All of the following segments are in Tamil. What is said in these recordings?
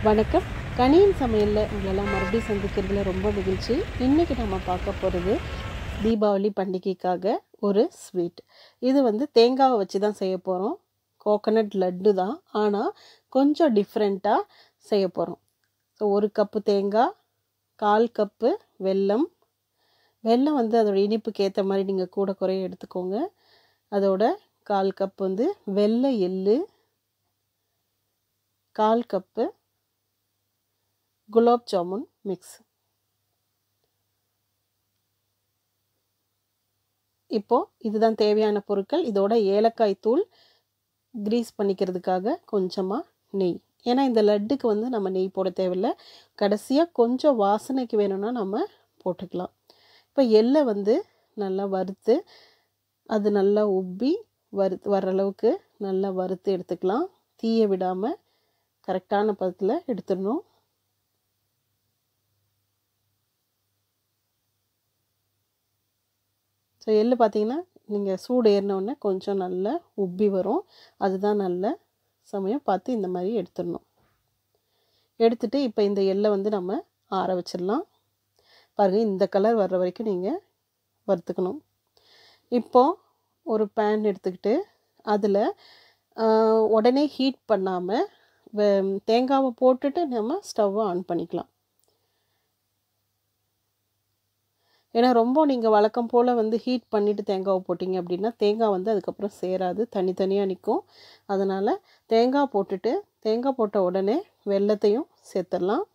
வணக்கம் கனியின் சமையலில் உங்களெல்லாம் மறுபடியும் சந்திக்கிறதுல ரொம்ப மகிழ்ச்சி இன்றைக்கி நம்ம பார்க்க போகிறது தீபாவளி பண்டிகைக்காக ஒரு ஸ்வீட் இது வந்து தேங்காவை வச்சு தான் செய்ய போகிறோம் கோகனட் லட்டு தான் ஆனால் கொஞ்சம் டிஃப்ரெண்ட்டாக செய்ய போகிறோம் ஸோ ஒரு கப்பு தேங்காய் கால் கப்பு வெல்லம் வெல்லம் வந்து அதோட இனிப்புக்கு ஏற்ற மாதிரி நீங்கள் கூட குறைய எடுத்துக்கோங்க அதோட கால் கப் வந்து வெள்ளை எள்ளு கால் கப்பு குலாப் ஜாமுன் மிக்ஸ் இப்போது இதுதான் தேவையான பொருட்கள் இதோட ஏலக்காய் தூள் க்ரீஸ் பண்ணிக்கிறதுக்காக கொஞ்சமாக நெய் ஏன்னா இந்த லட்டுக்கு வந்து நம்ம நெய் போட தேவையில்லை கடைசியாக கொஞ்சம் வாசனைக்கு வேணும்னா நம்ம போட்டுக்கலாம் இப்போ எள்ளை வந்து நல்லா வறுத்து அது நல்லா உப்பி வறுத்து வர அளவுக்கு நல்லா வறுத்து எடுத்துக்கலாம் தீய விடாமல் கரெக்டான பதத்தில் எடுத்துடணும் ஸோ எள்ளு பார்த்தீங்கன்னா நீங்கள் சூடு ஏறினோடனே கொஞ்சம் நல்லா உப்பி வரும் அதுதான் நல்ல சமயம் பார்த்து இந்த மாதிரி எடுத்துடணும் எடுத்துகிட்டு இப்போ இந்த எள்ளை வந்து நம்ம ஆற வச்சிடலாம் பாருங்கள் இந்த கலர் வர்ற வரைக்கும் நீங்கள் வறுத்துக்கணும் இப்போது ஒரு பேன் எடுத்துக்கிட்டு அதில் உடனே ஹீட் பண்ணாமல் தேங்காவை போட்டுட்டு நம்ம ஸ்டவ்வை ஆன் பண்ணிக்கலாம் ஏன்னா ரொம்ப நீங்கள் வழக்கம் போல் வந்து ஹீட் பண்ணிவிட்டு தேங்காவை போட்டிங்க அப்படின்னா தேங்காய் வந்து அதுக்கப்புறம் சேராது தனித்தனியாக நிற்கும் அதனால் தேங்காய் போட்டுட்டு தேங்காய் போட்ட உடனே வெள்ளத்தையும் சேர்த்துடலாம்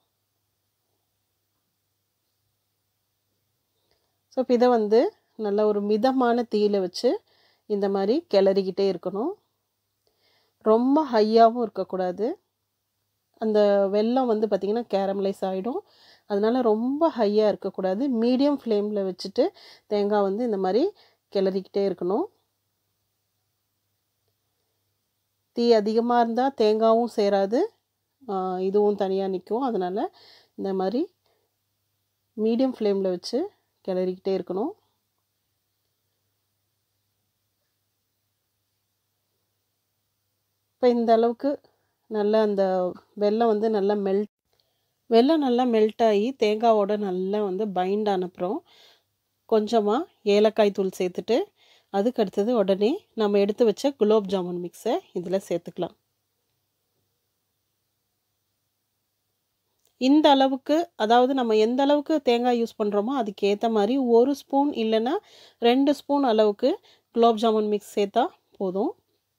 ஸோ இப்போ இதை வந்து நல்ல ஒரு மிதமான தீயில் வச்சு இந்த மாதிரி கிளறிக்கிட்டே இருக்கணும் ரொம்ப ஹையாகவும் இருக்கக்கூடாது அந்த வெல்லம் வந்து பார்த்திங்கன்னா கேரமலைஸ் ஆகிடும் அதனால் ரொம்ப ஹையாக இருக்கக்கூடாது மீடியம் ஃப்ளேமில் வச்சுட்டு தேங்காய் வந்து இந்த மாதிரி கிளறிக்கிட்டே இருக்கணும் தீ அதிகமாக இருந்தால் தேங்காயும் சேராது இதுவும் தனியாக நிற்கும் அதனால் இந்த மாதிரி மீடியம் ஃப்ளேமில் வச்சு கிளறிக்கிட்டே இருக்கணும் இப்போ இந்த அளவுக்கு நல்லா அந்த வெல்லம் வந்து நல்லா மெல்ட் வெல்லம் நல்லா மெல்ட் ஆகி தேங்காவோட நல்லா வந்து பைண்ட் ஆனப்புறம் கொஞ்சமாக ஏலக்காய் தூள் சேர்த்துட்டு அதுக்கு அடுத்தது உடனே நம்ம எடுத்து வச்ச குலோப் ஜாமுன் மிக்ஸை இதில் சேர்த்துக்கலாம் இந்த அளவுக்கு அதாவது நம்ம எந்த அளவுக்கு தேங்காய் யூஸ் பண்ணுறோமோ அதுக்கு ஏற்ற மாதிரி ஒரு ஸ்பூன் இல்லைன்னா ரெண்டு ஸ்பூன் அளவுக்கு குலோப் ஜாமுன் மிக்ஸ் சேர்த்தா போதும்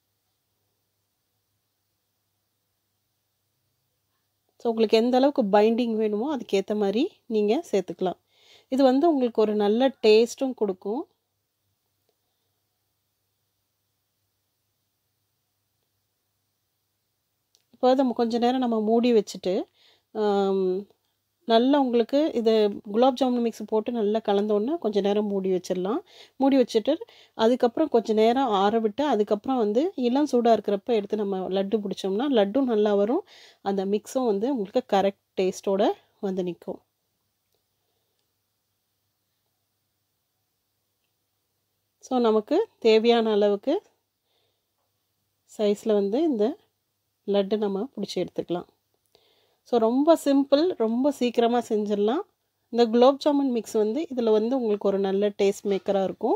ஸோ உங்களுக்கு எந்த அளவுக்கு பைண்டிங் வேணுமோ அதுக்கேற்ற மாதிரி நீங்கள் சேர்த்துக்கலாம் இது வந்து உங்களுக்கு ஒரு நல்ல டேஸ்ட்டும் கொடுக்கும் இப்போ நம்ம கொஞ்ச நேரம் நம்ம மூடி வச்சுட்டு நல்லா உங்களுக்கு இது குலாப் ஜாமுன் மிக்ஸ் போட்டு நல்லா கலந்தோடனே கொஞ்சம் நேரம் மூடி வச்சிடலாம் மூடி வச்சுட்டு அதுக்கப்புறம் கொஞ்சம் நேரம் ஆற விட்டு அதுக்கப்புறம் வந்து இளம் சூடாக இருக்கிறப்ப எடுத்து நம்ம லட்டு பிடிச்சோம்னா லட்டும் நல்லா வரும் அந்த மிக்ஸும் வந்து உங்களுக்கு கரெக்ட் டேஸ்ட்டோட வந்து நிற்கும் ஸோ நமக்கு தேவையான அளவுக்கு சைஸில் வந்து இந்த லட்டு நம்ம பிடிச்சி எடுத்துக்கலாம் ஸோ ரொம்ப சிம்பிள் ரொம்ப சீக்கிரமாக செஞ்சிடலாம் இந்த குலோப் ஜாமுன் மிக்ஸ் வந்து இதில் வந்து உங்களுக்கு ஒரு நல்ல டேஸ்ட் மேக்கராக இருக்கும்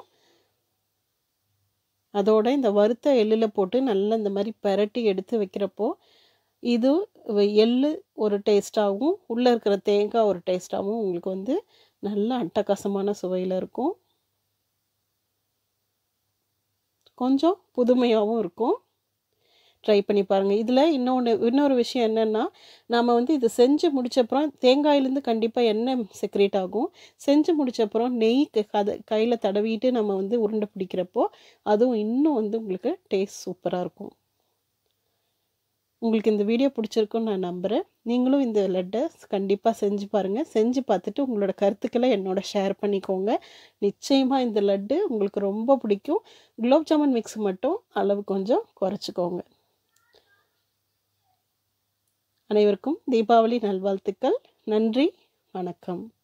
அதோட இந்த வறுத்த எள்ளில் போட்டு நல்லா இந்த மாதிரி பரட்டி எடுத்து வைக்கிறப்போ இது எள்ளு ஒரு டேஸ்ட்டாகவும் உள்ளே இருக்கிற தேங்காய் ஒரு டேஸ்ட்டாகவும் உங்களுக்கு வந்து நல்ல அட்டகாசமான சுவையில் இருக்கும் கொஞ்சம் புதுமையாகவும் இருக்கும் ட்ரை பண்ணி பாருங்கள் இதில் இன்னொன்று இன்னொரு விஷயம் என்னென்னா நாம் வந்து இது செஞ்சு முடிச்சப்புறம் தேங்காயிலேருந்து கண்டிப்பாக எண்ணெய் செக்ரேட் ஆகும் செஞ்சு முடிச்சப்புறம் நெய் கதை கையில் தடவிட்டு நம்ம வந்து உருண்டை பிடிக்கிறப்போ அதுவும் இன்னும் வந்து உங்களுக்கு டேஸ்ட் சூப்பராக இருக்கும் உங்களுக்கு இந்த வீடியோ பிடிச்சிருக்குன்னு நான் நம்புகிறேன் நீங்களும் இந்த லட்டை கண்டிப்பாக செஞ்சு பாருங்கள் செஞ்சு பார்த்துட்டு உங்களோட கருத்துக்களை என்னோட ஷேர் பண்ணிக்கோங்க நிச்சயமாக இந்த லட்டு உங்களுக்கு ரொம்ப பிடிக்கும் குலோப் ஜாமுன் மிக்ஸ் மட்டும் அளவு கொஞ்சம் குறைச்சிக்கோங்க அனைவருக்கும் தீபாவளி நல்வாழ்த்துக்கள் நன்றி வணக்கம்